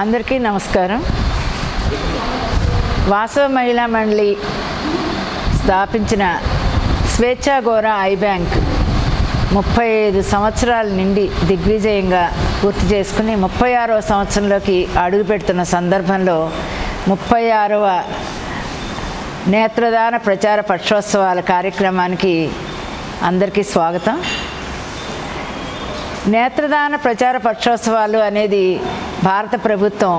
అందరికీ నమస్కారం వాసవ మహిళా మండలి స్థాపించిన స్వేచ్ఛా గోరా ఐ బ్యాంక్ ముప్పై ఐదు సంవత్సరాల నుండి దిగ్విజయంగా పూర్తి చేసుకుని ముప్పై ఆరవ సంవత్సరంలోకి అడుగుపెడుతున్న సందర్భంలో ముప్పై ఆరవ నేత్రదాన ప్రచార పక్షోత్సవాల కార్యక్రమానికి అందరికీ స్వాగతం నేత్రదాన ప్రచార పక్షోత్సవాలు అనేది భారత ప్రభుత్వం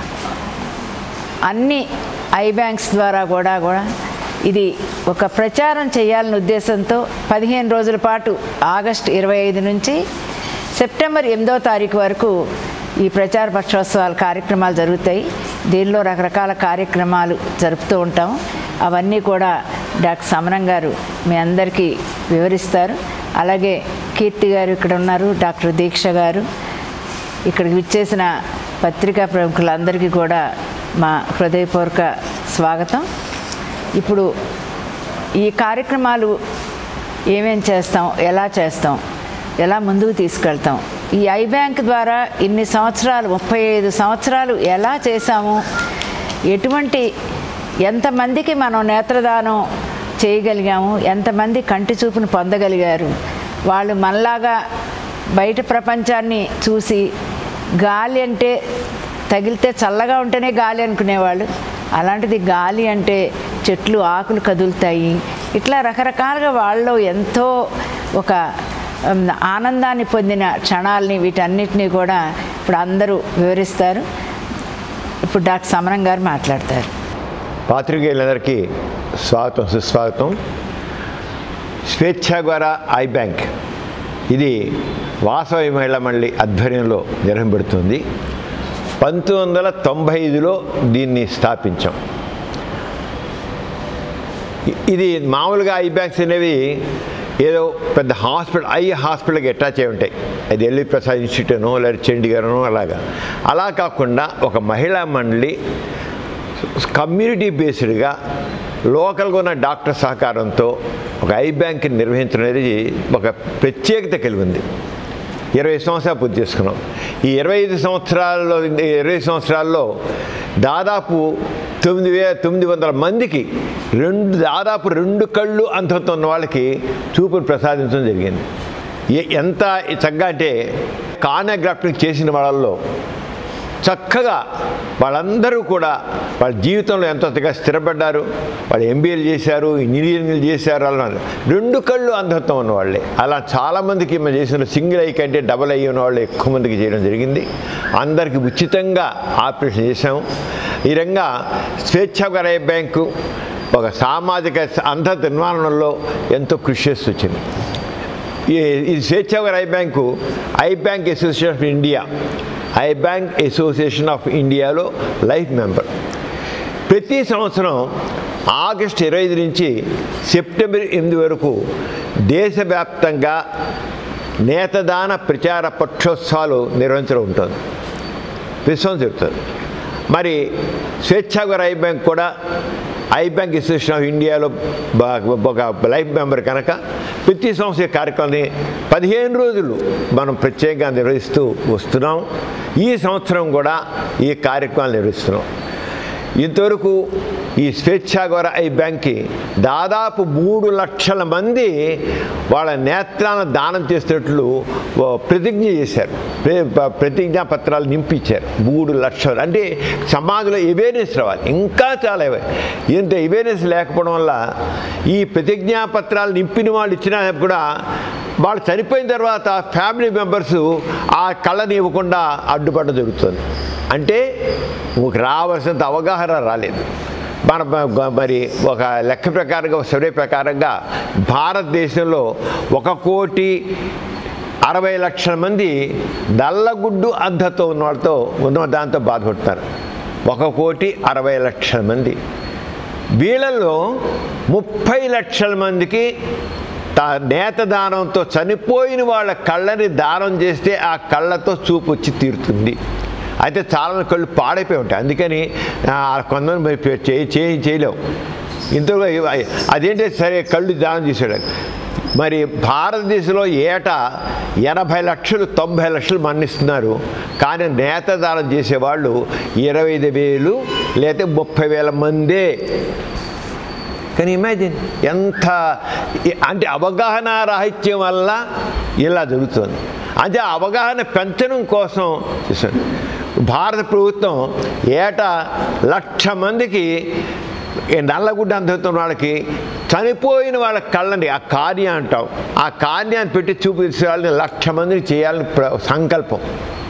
అన్ని ఐ బ్యాంక్స్ ద్వారా కూడా కూడా ఇది ఒక ప్రచారం చేయాలనే ఉద్దేశంతో పదిహేను రోజుల పాటు ఆగస్టు ఇరవై ఐదు నుంచి సెప్టెంబర్ ఎనిమిదో తారీఖు వరకు ఈ ప్రచార పక్షోత్సవాల కార్యక్రమాలు జరుగుతాయి దీనిలో రకరకాల కార్యక్రమాలు జరుపుతూ ఉంటాం అవన్నీ కూడా డాక్టర్ సమరం గారు మీ అందరికీ వివరిస్తారు అలాగే కీర్తి గారు ఇక్కడ ఉన్నారు డాక్టర్ దీక్ష గారు ఇక్కడికి విచ్చేసిన పత్రికా ప్రముఖులందరికీ కూడా మా హృదయపూర్వక స్వాగతం ఇప్పుడు ఈ కార్యక్రమాలు ఏమేం చేస్తాం ఎలా చేస్తాం ఎలా ముందుకు తీసుకెళ్తాం ఈ ఐ బ్యాంక్ ద్వారా ఇన్ని సంవత్సరాలు ముప్పై ఐదు సంవత్సరాలు ఎలా చేశాము ఎటువంటి ఎంతమందికి మనం నేత్రదానం చేయగలిగాము ఎంతమంది కంటి చూపును పొందగలిగారు వాళ్ళు మనలాగా బయట ప్రపంచాన్ని చూసి గాలి అంటే తగిలితే చల్లగా ఉంటేనే గాలి అనుకునేవాళ్ళు అలాంటిది గాలి అంటే చెట్లు ఆకులు కదులుతాయి ఇట్లా రకరకాలుగా వాళ్ళలో ఎంతో ఒక ఉమ్, ఆనందాన్ని పొందిన క్షణాలని వీటన్నిటినీ కూడా ఇప్పుడు అందరూ వివరిస్తారు ఇప్పుడు డాక్టర్ సమరం గారు మాట్లాడతారు పాత్రికేయులందరికీ స్వాగతం సుస్వాగతం స్వేచ్ఛా ద్వారా ఐ బ్యాంక్ ఇది వాసవి మహిళా మండలి ఆధ్వర్యంలో నిర్వహింపబడుతుంది పంతొమ్మిది వందల తొంభై ఐదులో దీన్ని స్థాపించాం ఇ- ఇది మామూలుగా ఐ బ్యాంక్స్ అనేవి ఏదో పెద్ద హాస్పిటల్ ఐ హాస్పిటల్కి అటాచ్ అయి ఉంటాయి అది ఎల్లి ప్రసాద్ ఇన్స్టిట్యూటనో లేదా చండీగఢనో అలాగా అలా కాకుండా ఒక మహిళా మండలి కమ్యూనిటీ బేస్డ్గా లోకల్గా ఉన్న డాక్టర్ సహకారంతో ఒక ఐ బ్యాంక్ని నిర్వహించడం అనేది ఒక ప్రత్యేకత కలిగి ఉంది ఇరవై సంవత్సరాలు పూర్తి చేసుకున్నాం ఈ ఇరవై ఐదు సంవత్సరాల్లో ఇరవై సంవత్సరాల్లో దాదాపు తొమ్మిది వే తొమ్మిది వందల మందికి రెండు దాదాపు రెండు కళ్ళు అంతంతో ఉన్న వాళ్ళకి చూపును ప్రసాదించడం జరిగింది ఎ- ఎంత చక్కగా అంటే కార్నోగ్రాఫిక్ చేసిన వాళ్ళల్లో చక్కగా వాళ్ళందరూ కూడా వాళ్ళ జీవితంలో ఎంతో చక్కగా స్థిరపడ్డారు వాళ్ళు ఎంబీఏలు చేశారు ఇంజనీరింగ్లు చేశారు అలా రెండు కళ్ళు అంధత్వం ఉన్న వాళ్ళే అలా చాలామందికి మేము చేసిన సింగిల్ ఐ కంటే డబుల్ ఐ ఉన్న వాళ్ళు ఎక్కువ మందికి చేయడం జరిగింది అందరికీ ఉచితంగా ఆపరేషన్ చేశాము ఈ రంగా స్వేచ్ఛాగర బ్యాంకు ఒక సామాజిక అంధత నిర్మాణంలో ఎంతో కృషి చేస్తూ వచ్చింది ఈ ఈ స్వేచ్ఛాగర్ eye bank eye bank association of India eye bank association of ఇండియాలో లైఫ్ మెంబర్ ప్రతి సంవత్సరం ఆగస్టు ఇరవై ఐదు నుంచి సెప్టెంబర్ ఎనిమిది వరకు దేశవ్యాప్తంగా నేతదాన ప్రచార పక్షోత్సవాలు నిర్వహించడం ఉంటుంది విశ్వం జరుగుతుంది మరి స్వేచ్ఛాగర్ ఐ బ్యాంక్ కూడా ఐ బ్యాంక్ అసోసియేషన్ ఆఫ్ ఇండియాలో బా- ఒక లైఫ్ మెంబర్ కనుక ప్రతి సంవత్సరం ఈ కార్యక్రమాన్ని పదిహేను రోజులు మనం ప్రత్యేకంగా నిర్వహిస్తూ వస్తున్నాం ఈ సంవత్సరం కూడా ఈ కార్యక్రమాలు నిర్వహిస్తున్నాం ఇంతవరకు ఈ స్వేచ్ఛాగోర ఐ బ్యాంక్కి దాదాపు మూడు లక్షల మంది వాళ్ళ నేత్రాలను దానం చేసేటట్లు ఓ ప్రతిజ్ఞ చేశారు ప్ర- ప- ప్రతిజ్ఞా పత్రాలు నింపించారు మూడు లక్షలు అంటే సమాజంలో అవేర్నెస్ రావాలి ఇంకా చాలా ఇవ- ఇంత అవేర్నెస్ లేకపోవడం వల్ల ఈ ప్రతిజ్ఞా పత్రాలు నింపిన వాళ్ళు ఇచ్చినా కూడా వాళ్ళు చనిపోయిన తర్వాత ఫ్యామిలీ మెంబర్స్ ఆ కళ్ళని ఇవ్వకుండా అడ్డుపడడం జరుగుతుంది అంటే ఒక రావాల్సినంత అవగాహన రాలేదు మన బ- మరి ఒక లెక్క ప్రకారంగా సర్వే ప్రకారంగా భారతదేశంలో ఒక కోటి అరవై లక్షల మంది నల్లగుడ్డు అంధతో ఉన్న వాళ్ళతో ఉన్న దాంతో బాధపడుతున్నారు ఒక కోటి అరవై లక్షల మంది వీళ్ళల్లో ముప్పై లక్షల మందికి తా నేత దానంతో చనిపోయిన వాళ్ళ కళ్ళని దానం చేస్తే ఆ కళ్ళతో చూపు వచ్చి తీరుతుంది అయితే చాలా కళ్ళు పాడైపోయి ఉంటాయి అందుకని ఆ, కొంతమంది మరి చేయి చేయి చేయలేవు ఇంతలో అదేంటి సరే కళ్ళు దానం చేశాడు మరి భారతదేశంలో ఏటా ఎనభై లక్షలు తొంభై లక్షలు మన్నిస్తున్నారు కానీ నేతదానం చేసేవాళ్ళు ఇరవై ఐదు వేలు లేకపోతే ముప్పై వేల మందే కానీ ఇమాజిన్ ఎంత అంటే అవగాహన రాహిత్యం వల్ల ఇలా జరుగుతుంది అంటే ఆ అవగాహన పెంచడం కోసం చేశారు భారత ప్రభుత్వం ఏటా లక్ష మందికి ఈ నల్లగుడ్డ అందుతున్న వాళ్ళకి చనిపోయిన వాళ్ళ కళ్ళని ఆ కార్య అంటాం ఆ కార్యాన్ని పెట్టి చూపించే వాళ్ళని లక్ష మందిని చేయాలని ప్ర- సంకల్పం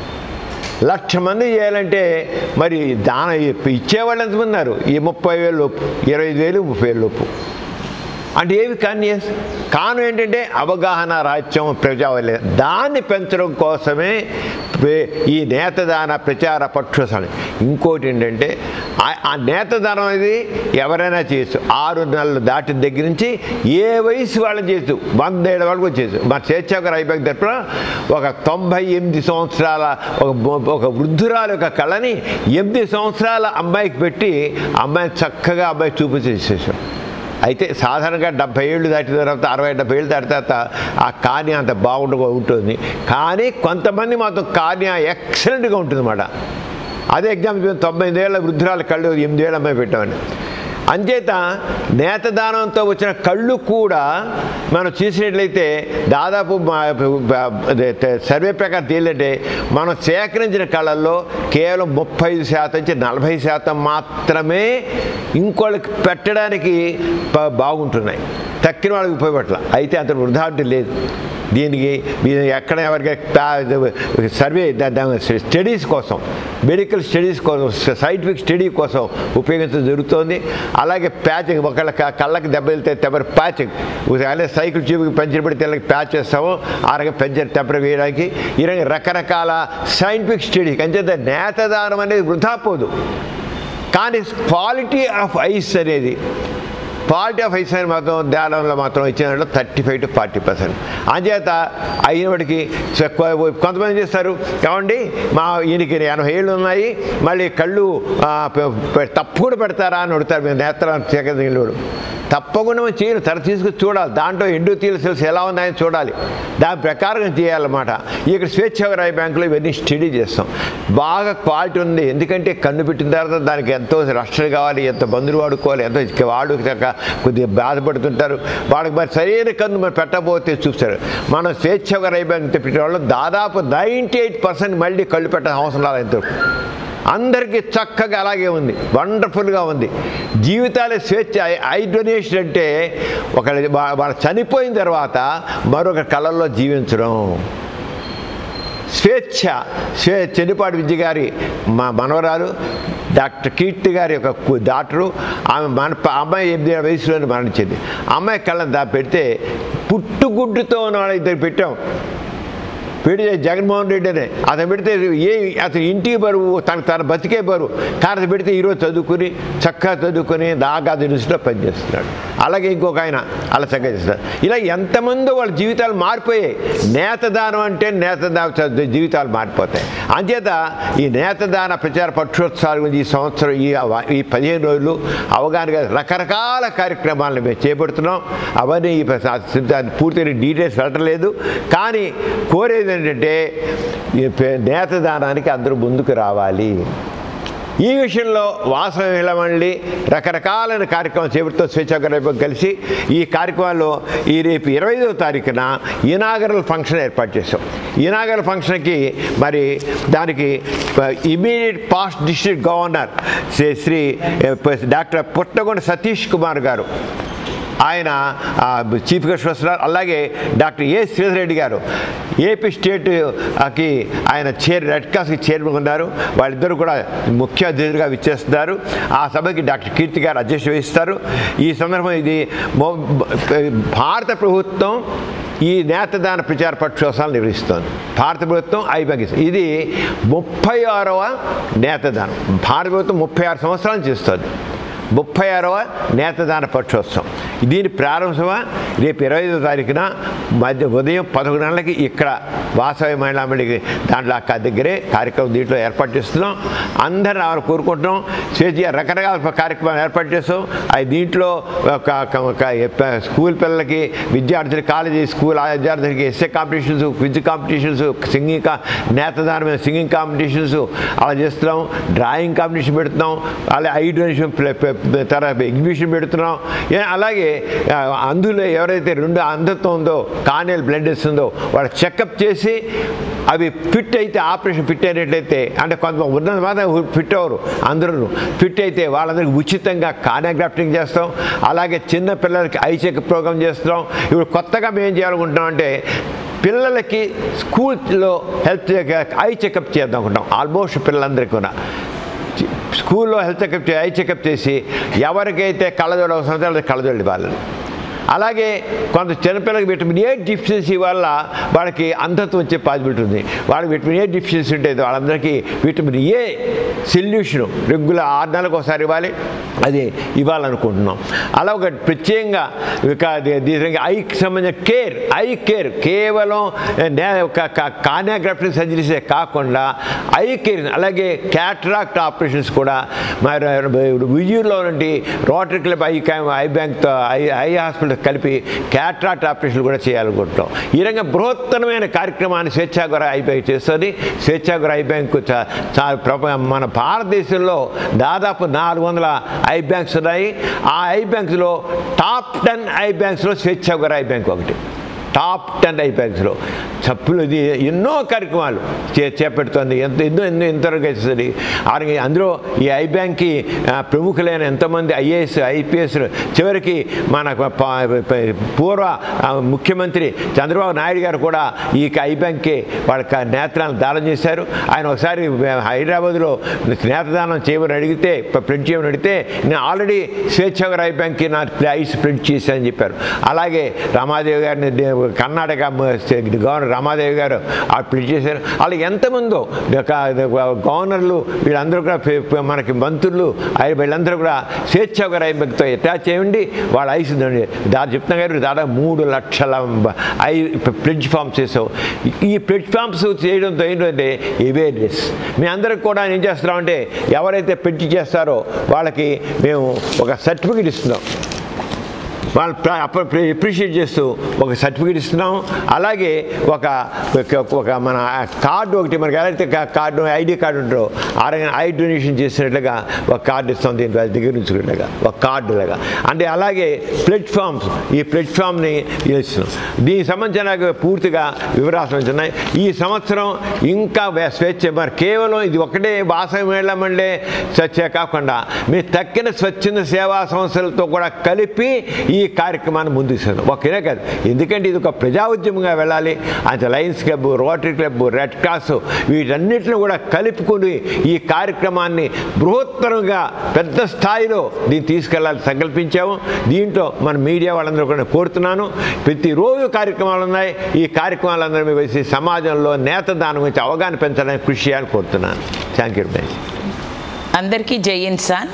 లక్ష మంది చేయాలంటే మరి దాన ఇచ్చేవాళ్ళు ఎంతమంది ఉన్నారు ఈ ముప్పై వేలు లోపు ఇరవై ఐదు వేలు ముప్పై వేలు లోపు అంటే ఏవి కాన్యస్ కాను ఏంటంటే అవగాహన రాజ్యం ప్రజావలి దాన్ని పెంచడం కోసమే ప్రే- ఈ నేతదాన ప్రచార పక్షుసాలి ఇంకోటి ఏంటంటే ఆ- ఆ నేతదానం అనేది ఎవరైనా చేయొచ్చు ఆరు నెలలు దాటిన దగ్గర నుంచి ఏ వయసు వాళ్ళని చేయొచ్చు వంద ఏళ్ళ వాళ్ళకి వచ్చేచ్చు మా స్వేచ్ఛాకర అయిపోయిన తరపున ఒక తొంభై ఎనిమిది సంవత్సరాల ఒక బొ- ఒక వృద్ధురాలు యొక్క కళని ఎనిమిది సంవత్సరాల అమ్మాయికి పెట్టి అమ్మాయిని చక్కగా అమ్మాయి చూపించేసేసాం అయితే సాధారణంగా డెబ్బై ఏళ్ళు దాటిన తర్వాత అరవై డెబ్బై ఏళ్ళు దాటిన తర్వాత ఆ కార్య అంత బాగుండగా ఉంటుంది కానీ కొంతమంది మాత్రం కార్య ఎక్సలెంట్గా ఉంటుంది అన్నమాట అదే ఎగ్జాంపుల్ తొంభై ఏళ్ళ వృద్ధురాలు కళ్ళు ఎనిమిది ఏళ్ళ అమ్మాయి పెట్టామని అంచేత నేతదానంతో వచ్చిన కళ్ళు కూడా మనం చూసినట్లయితే దాదాపు మా- అదే సర్వే ప్రకారం తేలింటే మనం సేకరించిన కళల్లో కేవలం ముప్పై ఐదు శాతం నుంచి నలభై శాతం మాత్రమే ఇంకోళ్ళకి పెట్టడానికి బా- బాగుంటున్నాయి తక్కిన వాళ్ళకి ఉపయోగపట్ల అయితే అంత వృధాంటి లేదు దీనికి మీరు ఎక్కడ ఎవరికి సర్వే దా- దా- స్టడీస్ కోసం మెడికల్ స్టడీస్ కోసం సైంటిఫిక్ స్టడీ కోసం ఉపయోగించడం జరుగుతోంది అలాగే ప్యాచింగ్ ఒకళ్ళ క- కళ్ళకి దెబ్బ వెళ్తే తెబ్బరి ప్యాచింగ్ అలాగే సైకిల్ ట్యూబ్కి పెంచర్ పెడితే వాళ్ళకి ప్యాచ్ చేస్తాము ఆ రకంగా పెంచర్ టెంపర్ వేయడానికి ఈ రకంగా రకరకాల సైంటిఫిక్ స్టడీ అంచేత నేతదానం అనేది వృధా పోదు కానీ క్వాలిటీ ఆఫ్ ఐస్ అనేది క్వాలిటీ ఆఫ్ ఐస్ అని మాత్రం ధ్యానంలో మాత్రం ఇచ్చిన దాంట్లో thirty five to forty percent అంచేత అయినప్పటికీ స- కొ- కొంతమంది చేస్తారు కావండి మా ఈయనకి ఎనభై ఏళ్ళు ఉన్నాయి మళ్ళీ కళ్ళు ఆ, పె- పె- తప్పకుండా పెడతారా అని అడుగుతారు మేము నేత్రాన్ని సేకరించలేడు తప్పకుండా మనం చేయను తర తీసుకుని చూడాలి దాంట్లో ఎండు తీలు సెల్స్ ఎలా ఉన్నాయని చూడాలి దాని ప్రకారం చేయాలన్నమాట ఇక్కడ స్వేచ్ఛాగరాయ బ్యాంకులో ఇవన్నీ స్టడీ చేస్తాం బాగా క్వాలిటీ ఉంది ఎందుకంటే కన్ను పెట్టిన తర్వాత దానికి ఎంతో రక్షణ కావాలి ఎంత మందులు వాడుకోవాలి ఎంతో వాడు కాక కొద్దిగా బాధపడుతుంటారు వాళ్ళకి మరి సరైన కన్ను మరి పెట్టబోతే చూస్తారు మనం స్వేచ్ఛాగరాయ బ్యాంక్ పెట్టిన వాళ్ళు దాదాపు నైంటీ ఎయిట్ పర్సెంట్ మళ్ళీ కళ్ళు పెట్టాల్సిన అవసరం రాలేదు ఇంతవరకు అందరికీ చక్కగా అలాగే ఉంది వండర్ఫుల్గా ఉంది జీవితాలే స్వేచ్ఛ ఐ డొనేషన్ అంటే ఒక వాళ్ళు చనిపోయిన తర్వాత మరొక కళల్లో జీవించడం స్వేచ్ఛ స్వే చెన్నిపాటి విద్య గారి మా మనవరాలు డాక్టర్ కీర్తి గారి యొక్క కు- డాక్టరు ఆమె మన ప- అమ్మాయి ఎనిమిది వయసులోనే మరణించింది అమ్మాయి కళ్ళని దా పెడితే పుట్టుగుడ్డుతో ఉన్న వాళ్ళ ఇద్దరు పెట్టాం పెడితే జగన్మోహన్ రెడ్డి అనే అతను పెడితే ఏ అతను ఇంటికి బరువు తనకు తన బతికే బరువు కానీ అతను పెడితే ఈరోజు చదువుకుని చక్కగా చదువుకుని దాకా యూనివర్సిటీలో పనిచేస్తున్నాడు అలాగే ఇంకొక ఆయన అలా చక్కగా చేస్తున్నాడు ఇలా ఎంతమందో వాళ్ళ జీవితాలు మారిపోయాయి నేతదానం అంటే నేతదాన చ- జీవితాలు మారిపోతాయి అంచేత ఈ నేతదాన ప్రచార పక్షోత్సవాల గురించి ఈ సంవత్సరం ఈ అవ- ఈ పదిహేను రోజులు అవగాహన రకరకాల కార్యక్రమాలను మేము చేపడుతున్నాం అవన్నీ ఈ ప్ర- దాన్ని పూర్తిగా డీటెయిల్స్ వెళ్ళట్లేదు కానీ కోరేది ఏంటంటే ఈ పే- నేతదానానికి అందరూ ముందుకు రావాలి ఈ విషయంలో వాసవి ఇళ్ళమండి రకరకాలైన కార్యక్రమం చేపడుతూ స్వేచ్ఛాగ్రహం కలిసి ఈ కార్యక్రమాల్లో ఈ రేపు ఇరవై ఐదవ తారీఖున ఇనాగరల్ ఫంక్షన్ ఏర్పాటు చేసాం ఇనాగరల్ ఫంక్షన్కి మరి దానికి immediate past district governor Shri Shri doctor Puttagonda Satish Kumar garu ఆయన ఆ, చీఫ్ గెస్ట్ వస్తున్నారు అలాగే డాక్టర్ ఏ శ్రీధర్ రెడ్డి గారు ఏపీ స్టేట్కి ఆయన చైర్ రెడ్ క్రాస్కి చైర్మన్ ఉన్నారు వాళ్ళిద్దరూ కూడా ముఖ్య అతిథులుగా విచ్చేస్తున్నారు ఆ సభకి డాక్టర్ కీర్తి గారు అధ్యక్షత వహిస్తారు ఈ సందర్భం ఇది మొ- భారత ప్రభుత్వం ఈ నేతదాన ప్రచార పక్షోత్సవాలు నిర్వహిస్తోంది భారత ప్రభుత్వం ఐబగిస్ ఇది ముప్పై ఆరవ నేతదానం భారత ప్రభుత్వం ముప్పై ఆరు సంవత్సరాలు చేస్తుంది ముప్పై ఆరవ నేతదాన పక్షోత్సవం దీని ప్రారంభమా రేపు ఇరవై ఐదో తారీఖున మధ్య ఉదయం పదకొండు గంటలకి ఇక్కడ వాసవి మహిళా మండలికి దాంట్లో అక్క దగ్గరే కార్యక్రమం దీంట్లో ఏర్పాటు చేస్తున్నాం అందరూ రావాలని కోరుకుంటున్నాం స్వేచ్ఛ రకరకాల కార్యక్రమాలు ఏర్పాటు చేస్తాం అవి దీంట్లో ఒక ఒక- ఒక ఎప్ప- స్కూల్ పిల్లలకి విద్యార్థులు కాలేజీ స్కూల్ ఆ విద్యార్థులకి essay competitions quiz competitions singing కా నేతదానం మీద సింగింగ్ కాంపిటీషన్స్ అలా చేస్తున్నాం డ్రాయింగ్ కాంపిటీషన్ పెడుతున్నాం అలాగే ఐ డొనేషన్ తర్వాత ఎగ్జిబిషన్ పెడుతున్నాం ఏ- అలాగే ఆ, అందులో ఎవరైతే రెండు అంధత్వం ఉందో కానేల్ బ్లెండెస్ ఉందో వాళ్ళు చెకప్ చేసి అవి ఫిట్ అయితే ఆపరేషన్ ఫిట్ అయినట్లయితే అంటే కొంత ఉన్నది మాత్రం ఫిట్ అవ్వరు అందరూ ఫిట్ అయితే వాళ్ళందరికీ ఉచితంగా కానియాగ్రాఫ్టింగ్ చేస్తాం అలాగే చిన్న పిల్లలకి ఐ చెకప్ ప్రోగ్రామ్ చేస్తున్నాం ఇప్పుడు కొత్తగా మేము ఏం చేయాలనుకుంటున్నాం అంటే పిల్లలకి స్కూల్లో హెల్త్ ఐ చెకప్ చేద్దాం అనుకుంటాం ఆల్మోస్ట్ పిల్లలందరికీ కూడా చి- స్కూల్లో హెల్త్ చెకప్ చే- ఐ చెకప్ చేసి ఎవరికైతే కళ్ళజోడు అవసరం వాళ్ళకి కళ్ళజోడు ఇవ్వాలి అలాగే కొంత చిన్నపిల్లలకి విటమిన్ ఏ డిఫిషియన్సీ వల్ల వాళ్ళకి అంధత్వం వచ్చే పాసిబిలిటీ ఉంది వాళ్ళకి విటమిన్ ఏ డిఫిషియన్సీ ఉంటుంది వాళ్ళందరికీ విటమిన్ ఏ సొల్యూషను రెగ్యులర్ ఆరు నెలలకు ఒకసారి ఇవ్వాలి అది ఇవ్వాలనుకుంటున్నాం అలా ఒక ప్రత్యేకంగా ఇక ది- దీనికి ఐకి సంబంధించిన కేర్ ఐ కేర్ కేవలం నే- ఒక కానియాగ్రాఫిక్ సర్జరీసే కాకుండా ఐ కేర్ అలాగే క్యాట్రాక్ట్ ఆపరేషన్స్ కూడా మరి విజూర్లో నుండి Rotary Club eye camp eye బ్యాంక్తో ఐ ఐ హాస్పిటల్ కలిపి క్యాట్రాక్ట్ ఆపరేషన్ కూడా చేయాలనుకుంటున్నాం ఈ రంగా బృహత్తరమైన కార్యక్రమాన్ని స్వేచ్ఛాగుర ఐ బ్యాంక్ చేస్తుంది స్వేచ్ఛాగుర ఐ బ్యాంకు చా- చా- ప్రప- మన భారతదేశంలో దాదాపు నాలుగు వందల ఐ బ్యాంక్స్ ఉన్నాయి ఆ ఐ బ్యాంక్స్లో టాప్ టెన్ ఐ బ్యాంక్స్లో స్వేచ్ఛాగుర ఐ బ్యాంక్ ఒకటి టాప్ టెన్ ఐ బ్యాంక్స్లో చప్పులు ఇది ఎన్నో కార్యక్రమాలు చే చేపెడుతుంది ఎంత ఎన్నో ఎన్నో ఎంతవరకు అవుతుంది అలాగే అందులో ఈ ఐ బ్యాంక్కి ఆ, ప్రముఖులైన ఎంతోమంది ఐఏఎస్ ఐపీఎస్ చివరికి మన ప- ప- ప- పూర్వ ఆ, ముఖ్యమంత్రి చంద్రబాబు నాయుడు గారు కూడా ఈ ఐ బ్యాంక్కి వాళ్ళ క- నేత్రాలను దానం చేశారు ఆయన ఒకసారి హైదరాబాద్లో నేత్రదానం చేయమని అడిగితే ప- ప్రింట్ చేయమని అడిగితే నేను ఆల్రెడీ స్వేచ్ఛాగర్ ఐ బ్యాంక్కి నా ఐస్ ప్రింట్ చేశానని చెప్పారు అలాగే రమాదేవి గారిని దే- కర్ణాటక మ- స్టే- గవర్నర్ రమాదేవి గారు ఆ ప్రింట్ చేశారు అలా ఎంతమందో ఒక- ఒక గవర్నర్లు వీళ్ళందరూ కూడా పే- పే- మనకి మంత్రులు ఆయన వీళ్ళందరూ కూడా స్వేచ్ఛాగర్ ఐ బ్యాంక్తో అటాచ్ చేయండి వాళ్ళ ఐస్ దాదాపు చెప్తున్నా గారు దాదాపు మూడు లక్షల ఐ ప్లెడ్జ్ ఫామ్స్ చేసావు ఈ ప్లెడ్జ్ ఫామ్స్ చేయడంతో ఏంటంటే అవేర్నెస్ మీ అందరికి కూడా ఏం చేస్తున్నామంటే ఎవరైతే ప్లెడ్జ్ చేస్తారో వాళ్ళకి మేము ఒక సర్టిఫికేట్ ఇస్తున్నాం వాళ్ళు అప్రిషియేట్ చేస్తూ ఒక సర్టిఫికేట్ ఇస్తున్నాం అలాగే ఒక ఒక- ఒక మన కార్డు ఒకటి మనకి ఎవరైతే కా- కార్డు ఐడి కార్డు ఉంటారో ఆరోగ్య ఐ డొనేషన్ చేసినట్లుగా ఒక కార్డు ఇస్తాం దీని వాళ్ళ దగ్గర ఉంచుకున్నట్లుగా ఒక కార్డు లాగా అంటే అలాగే ప్లాట్ఫామ్స్ ఈ ప్లాట్ఫామ్ని ఇస్తున్నాం దీనికి సంబంధించిన నాకు పూర్తిగా వివరాలు ఉన్నాయి ఈ సంవత్సరం ఇంకా వే- స్వేచ్ఛ మరి కేవలం ఇది ఒకటే వాసవి మేళ మండే స్వచ్ఛ కాకుండా మీ తక్కిన స్వచ్ఛంద సేవా సంస్థలతో కూడా కలిపి ఈ కార్యక్రమాన్ని ముందుకు సార్ ఒకేనే కాదు ఎందుకంటే ఇది ఒక ప్రజా ఉద్యమంగా వెళ్ళాలి అంత Lions Club Rotary Club Red Cross వీటన్నిటిని కూడా కలుపుకొని ఈ కార్యక్రమాన్ని బృహత్తరంగా పెద్ద స్థాయిలో దీన్ని తీసుకెళ్ళాలి సంకల్పించాము దీంట్లో మన మీడియా వాళ్ళందరూ కూడా కోరుతున్నాను ప్రతిరోజు కార్యక్రమాలు ఉన్నాయి ఈ కార్యక్రమాలందరూ వేసి సమాజంలో నేతదానం గురించి అవగాహన పెంచడానికి కృషి చేయాలని కోరుతున్నాను థ్యాంక్ యూ అందరికీ జై ఇన్సాన్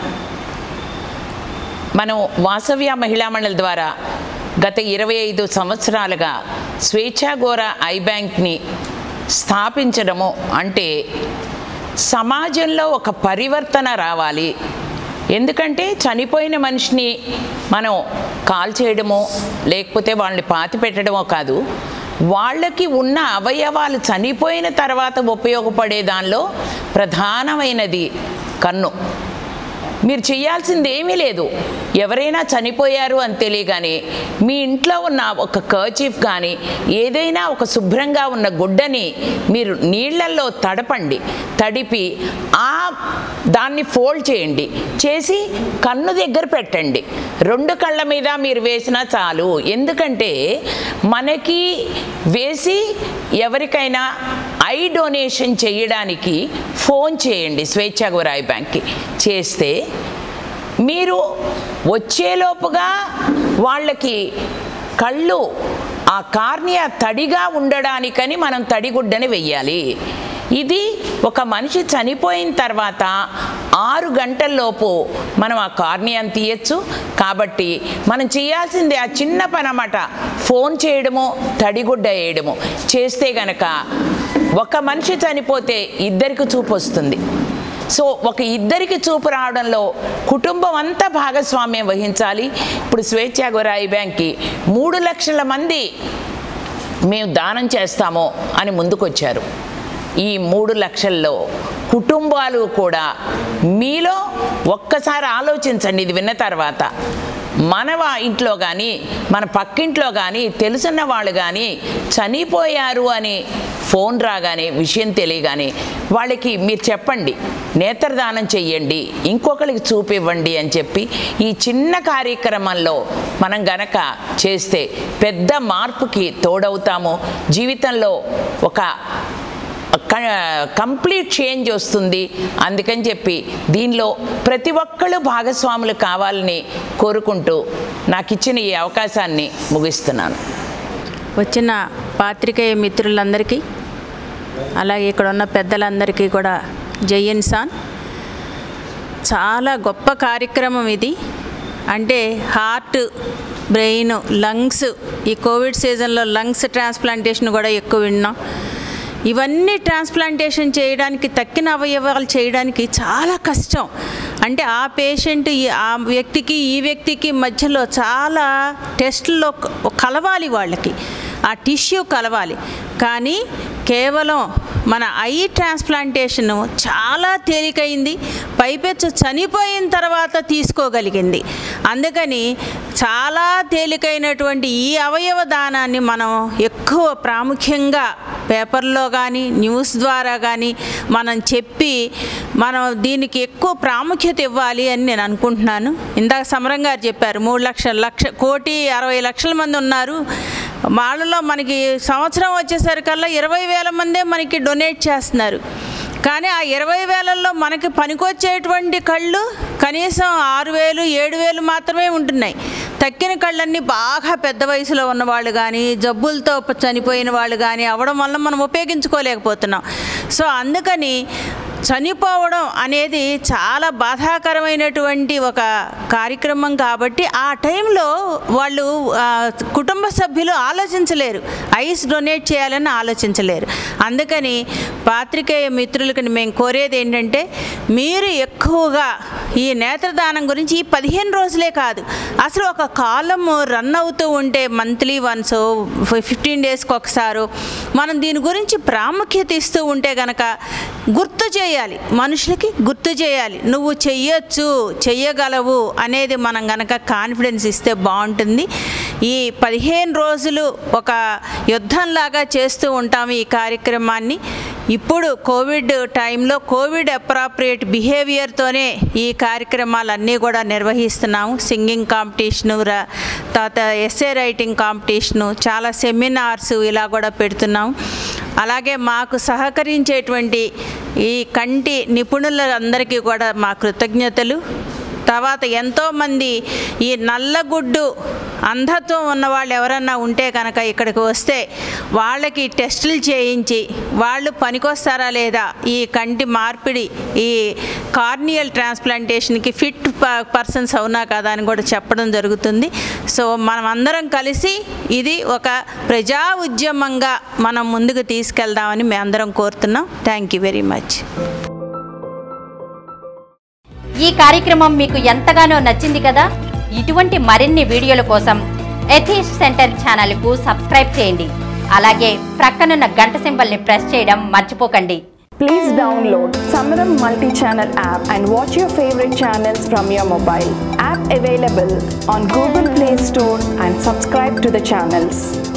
మనం వాసవ్య మహిళా మండలి ద్వారా గత ఇరవై ఐదు సంవత్సరాలుగా స్వేచ్ఛాగోర ఐ బ్యాంక్ని స్థాపించడము అంటే సమాజంలో ఒక పరివర్తన రావాలి ఎందుకంటే చనిపోయిన మనిషిని మనం కాల్ చేయడమో లేకపోతే వాళ్ళని పాతి పెట్టడమో కాదు వాళ్ళకి ఉన్న అవయవాలు చనిపోయిన తర్వాత ఉపయోగపడే దానిలో ప్రధానమైనది కన్ను మీరు చేయాల్సింది ఏమీ లేదు ఎవరైనా చనిపోయారు అని తెలియగానే మీ ఇంట్లో ఉన్న ఒక కర్చీఫ్ కానీ ఏదైనా ఒక శుభ్రంగా ఉన్న గుడ్డని మీరు నీళ్ళల్లో తడపండి తడిపి ఆ దాన్ని ఫోల్డ్ చేయండి చేసి కన్ను దగ్గర పెట్టండి రెండు కళ్ళ మీద మీరు వేసినా చాలు ఎందుకంటే మనకి వేసి ఎవరికైనా ఐ డొనేషన్ చేయడానికి ఫోన్ చేయండి స్వేచ్ఛాగురాయి బ్యాంక్కి చేస్తే మీరు వచ్చేలోపుగా వాళ్ళకి కళ్ళు ఆ కార్నియా తడిగా ఉండడానికని మనం తడిగుడ్డని వెయ్యాలి ఇది ఒక మనిషి చనిపోయిన తర్వాత ఆరు గంటల్లోపు మనం ఆ కార్నియాన్ని తీయచ్చు కాబట్టి మనం చేయాల్సింది ఆ చిన్న పని అన్నమాట ఫోన్ చేయడము తడిగుడ్డ వేయడము చేస్తే గనక ఒక మనిషి చనిపోతే ఇద్దరికి చూపు వస్తుంది సో ఒక ఇద్దరికి చూపు రావడంలో కుటుంబం అంతా భాగస్వామ్యం వహించాలి ఇప్పుడు స్వేచ్ఛా గొరాయి బ్యాంక్కి మూడు లక్షల మంది మేము దానం చేస్తాము అని ముందుకొచ్చారు ఈ మూడు లక్షల్లో కుటుంబాలు కూడా మీలో ఒక్కసారి ఆలోచించండి ఇది విన్న తర్వాత మన వా- ఇంట్లో కానీ మన పక్కింట్లో కానీ తెలుసున్న వాళ్ళు కానీ చనిపోయారు అని ఫోన్ రాగానే విషయం తెలియగానే వాళ్ళకి మీరు చెప్పండి నేత్రదానం చెయ్యండి ఇంకొకరికి చూపివ్వండి అని చెప్పి ఈ చిన్న కార్యక్రమంలో మనం గనక చేస్తే పెద్ద మార్పుకి తోడవుతాము జీవితంలో ఒక కంప్లీట్ చేంజ్ వస్తుంది అందుకని చెప్పి దీనిలో ప్రతి ఒక్కళ్ళు భాగస్వాములు కావాలని కోరుకుంటూ నాకు ఇచ్చిన ఈ అవకాశాన్ని ముగిస్తున్నాను వచ్చిన పాత్రికేయ మిత్రులందరికీ అలాగే ఇక్కడ ఉన్న పెద్దలందరికీ కూడా జై ఇన్సాన్ చాలా గొప్ప కార్యక్రమం ఇది అంటే హార్ట్ బ్రెయిన్ లంగ్స్ ఈ కోవిడ్ సీజన్లో లంగ్స్ ట్రాన్స్ప్లాంటేషన్ కూడా ఎక్కువ విన్నాం ఇవన్నీ ట్రాన్స్ప్లాంటేషన్ చేయడానికి తక్కిన అవయవాలు చేయడానికి చాలా కష్టం అంటే ఆ పేషెంట్ ఈ- ఆ వ్యక్తికి ఈ వ్యక్తికి మధ్యలో చాలా టెస్టుల్లో క- కలవాలి వాళ్ళకి ఆ టిష్యూ కలవాలి కానీ కేవలం మన ఐ ట్రాన్స్ప్లాంటేషన్ చాలా తేలికైంది పైపెచ్చు చనిపోయిన తర్వాత తీసుకోగలిగింది అందుకని చాలా తేలికైనటువంటి ఈ అవయవ దానాన్ని మనం ఎక్కువ ప్రాముఖ్యంగా పేపర్లో కానీ న్యూస్ ద్వారా కానీ మనం చెప్పి మనం దీనికి ఎక్కువ ప్రాముఖ్యత ఇవ్వాలి అని నేను అనుకుంటున్నాను ఇందాక సమరం గారు చెప్పారు మూడు లక్షల లక్ష కోటి అరవై లక్షల మంది ఉన్నారు వాళ్ళలో మనకి సంవత్సరం వచ్చేసరికల్లా ఇరవై వేల మందే మనకి డొనేట్ చేస్తున్నారు కానీ ఆ ఇరవై వేలల్లో మనకి పనికొచ్చేటువంటి కళ్ళు కనీసం ఆరు వేలు ఏడు వేలు మాత్రమే ఉంటున్నాయి తక్కిన కళ్ళన్నీ బాగా పెద్ద వయసులో ఉన్న వాళ్ళు కానీ జబ్బులతో ప- చనిపోయిన వాళ్ళు కానీ అవడం వల్ల మనం ఉపయోగించుకోలేకపోతున్నాం సో అందుకని చనిపోవడం అనేది చాలా బాధాకరమైనటువంటి ఒక కార్యక్రమం కాబట్టి ఆ టైంలో వాళ్ళు ఆ, కుటుంబ సభ్యులు ఆలోచించలేరు ఐస్ డొనేట్ చేయాలని ఆలోచించలేరు అందుకని పాత్రికేయ మిత్రులకి మేము కోరేది ఏంటంటే మీరు ఎక్కువగా ఈ నేత్రదానం గురించి ఈ పదిహేను రోజులే కాదు అసలు ఒక కాలం రన్ అవుతూ ఉంటే మంత్లీ వన్స్ ఫిఫ్టీన్ డేస్కి ఒకసారి మనం దీని గురించి ప్రాముఖ్యత ఇస్తూ ఉంటే గనక గుర్తు చేయాలి మనుషులకి గుర్తు చేయాలి నువ్వు చెయ్యొచ్చు చెయ్యగలవు అనేది మనం గనక కాన్ఫిడెన్స్ ఇస్తే బాగుంటుంది ఈ పదిహేను రోజులు ఒక యుద్ధంలాగా చేస్తూ ఉంటాము ఈ కార్యక్రమాన్ని ఇప్పుడు కోవిడ్ టైంలో కోవిడ్ అప్రాప్రియేట్ బిహేవియర్తోనే ఈ కార్యక్రమాలన్నీ కూడా నిర్వహిస్తున్నాము సింగింగ్ కాంపిటీషను ర తర్వాత ఎస్ఏ రైటింగ్ కాంపిటీషను చాలా సెమినార్స్ ఇలా కూడా పెడుతున్నాం అలాగే మాకు సహకరించేటువంటి ఈ కంటి నిపుణులందరికీ కూడా మా కృతజ్ఞతలు తర్వాత ఎంతోమంది ఈ నల్లగుడ్డు అంధత్వం ఉన్న వాళ్ళు ఎవరన్నా ఉంటే కనుక ఇక్కడికి వస్తే వాళ్ళకి టెస్టులు చేయించి వాళ్ళు పనికొస్తారా లేదా ఈ కంటి మార్పిడి ఈ కార్నియల్ ట్రాన్స్ప్లాంటేషన్కి ఫిట్ పర్సన్స్ అవునా కదా అని కూడా చెప్పడం జరుగుతుంది సో మనం అందరం కలిసి ఇది ఒక ప్రజా ఉద్యమంగా మనం ముందుకు తీసుకెళ్దామని మేము అందరం కోరుతున్నాం థ్యాంక్ యూ వెరీ మచ్ ఈ కార్యక్రమం మీకు ఎంతగానో నచ్చింది కదా ఇటువంటి మరిన్ని వీడియోల కోసం ఎథీస్ సెంటర్ ఛానల్కు సబ్స్క్రైబ్ చేయండి అలాగే ప్రక్కనున్న గంట సింబల్ని ప్రెస్ చేయడం మర్చిపోకండి Please download Samaram multi-channel app and watch your favorite channels from your mobile. App available on Google Play Store and subscribe to the channels.